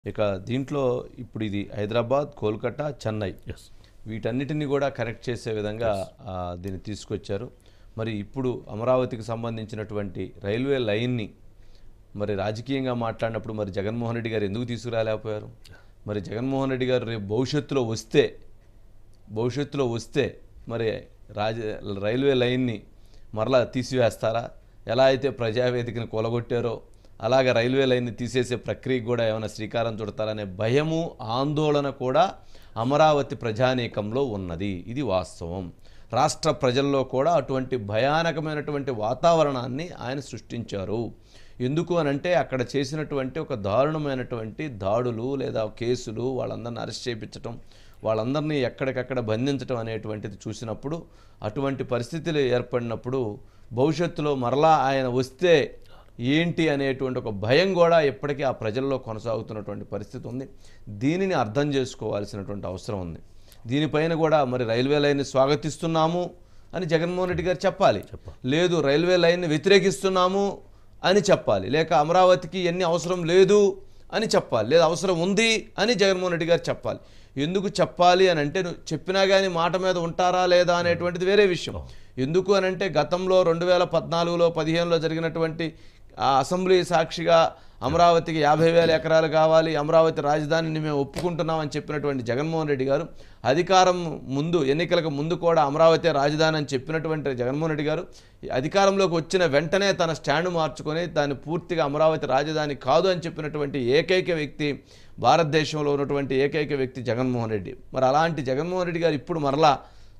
ఇక దీంట్లో ఇప్పుడు ఇది హైదరాబాద్ కోల్కతా చెన్నై ఎస్ వీటన్నిటిని కూడా కనెక్ట్ చేసే విధంగా ఆ, దీన్ని తీసుకొచ్చారు మరి ఇప్పుడు అమరావతికి సంబంధించినటువంటి రైల్వే లైన్ని మరి రాజకీయంగా మాట్లాడినప్పుడు మరి జగన్మోహన్ రెడ్డి గారు ఎందుకు తీసుకురాలేకపోయారు మరి జగన్మోహన్ రెడ్డి గారు రేపు భవిష్యత్తులో వస్తే భవిష్యత్తులో వస్తే మరి రాజ రైల్వే లైన్ని మరలా తీసివేస్తారా ఎలా అయితే ప్రజావేదికను కూలగొట్టారో అలాగ రైల్వే లైన్ని తీసేసే ప్రక్రియకు కూడా ఏమైనా శ్రీకారం చుడతారనే భయము ఆందోళన కూడా అమరావతి ప్రజానీకంలో ఉన్నది ఇది వాస్తవం రాష్ట్ర ప్రజల్లో కూడా అటువంటి భయానకమైనటువంటి వాతావరణాన్ని ఆయన సృష్టించారు ఎందుకు అని అంటే అక్కడ చేసినటువంటి ఒక దారుణమైనటువంటి దాడులు లేదా కేసులు వాళ్ళందరిని అరెస్ట్ చేయించటం వాళ్ళందరినీ ఎక్కడికక్కడ బంధించడం అనేటువంటిది చూసినప్పుడు అటువంటి పరిస్థితులు ఏర్పడినప్పుడు భవిష్యత్తులో మరలా ఆయన వస్తే ఏంటి అనేటువంటి ఒక భయం కూడా ఇప్పటికీ ఆ ప్రజల్లో కొనసాగుతున్నటువంటి పరిస్థితి ఉంది దీనిని అర్థం చేసుకోవాల్సినటువంటి అవసరం ఉంది దీనిపైన కూడా మరి రైల్వే లైన్ని స్వాగతిస్తున్నాము అని జగన్మోహన్ రెడ్డి గారు చెప్పాలి లేదు రైల్వే లైన్ని వ్యతిరేకిస్తున్నాము అని చెప్పాలి లేక అమరావతికి ఎన్ని అవసరం లేదు అని చెప్పాలి లేదా అవసరం ఉంది అని జగన్మోహన్ రెడ్డి గారు చెప్పాలి ఎందుకు చెప్పాలి అని అంటే నువ్వు చెప్పినా కానీ మాట మీద ఉంటారా లేదా అనేటువంటిది వేరే విషయం ఎందుకు అని అంటే గతంలో రెండు వేల పద్నాలుగులో పదిహేనులో జరిగినటువంటి ఆ అసెంబ్లీ సాక్షిగా అమరావతికి యాభై వేల ఎకరాలు కావాలి అమరావతి రాజధానిని మేము ఒప్పుకుంటున్నామని చెప్పినటువంటి జగన్మోహన్ రెడ్డి గారు అధికారం ముందు ఎన్నికలకు ముందు కూడా అమరావతి రాజధాని అని చెప్పినటువంటి జగన్మోహన్ రెడ్డి గారు ఈ అధికారంలోకి వచ్చిన వెంటనే తన స్టాండ్ మార్చుకొని దాన్ని పూర్తిగా అమరావతి రాజధాని కాదు అని చెప్పినటువంటి ఏకైక వ్యక్తి భారతదేశంలో ఉన్నటువంటి ఏకైక వ్యక్తి జగన్మోహన్ రెడ్డి మరి అలాంటి జగన్మోహన్ రెడ్డి గారు ఇప్పుడు మరలా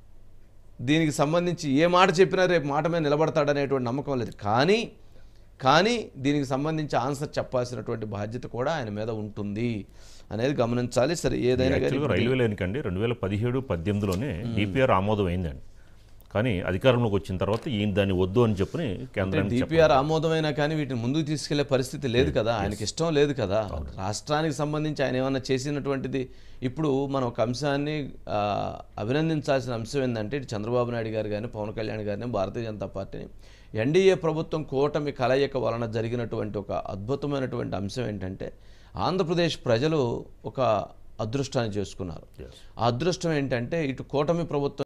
దీనికి సంబంధించి ఏ మాట చెప్పినా రేపు మాట మీద నిలబడతాడనేటువంటి నమ్మకం లేదు కానీ కానీ దీనికి సంబంధించి ఆన్సర్ చెప్పాల్సినటువంటి బాధ్యత కూడా ఆయన మీద ఉంటుంది అనేది గమనించాలి సరే ఏదైనా కానీ యాక్చువల్గా రైల్వే లైన్ కండి రెండు వేల పదిహేడు పద్దెనిమిదిలోనే డిపిఆర్ ఆమోదం అయిందండి కానీ అధికారంలోకి వచ్చిన తర్వాత ఈయన దాన్ని వద్దు అని చెప్పని కేంద్రానికి చెప్ప- డిపిఆర్ ఆమోదమైనా కానీ వీటిని ముందుకు తీసుకెళ్లే పరిస్థితి లేదు కదా ఆయనకి ఇష్టం లేదు కదా రాష్ట్రానికి సంబంధించి ఆయన ఏమన్నా చేసినటువంటిది ఇప్పుడు మనం ఒక అంశాన్ని ఆ, అభినందించాల్సిన అంశం ఏంటంటే ఇటు చంద్రబాబు నాయుడు గారు కానీ పవన్ కళ్యాణ్ గారిని భారతీయ జనతా పార్టీని ఎన్డీఏ ప్రభుత్వం కూటమి కలయిక వలన జరిగినటువంటి ఒక అద్భుతమైనటువంటి అంశం ఏంటంటే ఆంధ్రప్రదేశ్ ప్రజలు ఒక అదృష్టాన్ని చేసుకున్నారు ఆ అదృష్టం ఏంటంటే ఇటు కూటమి ప్రభుత్వం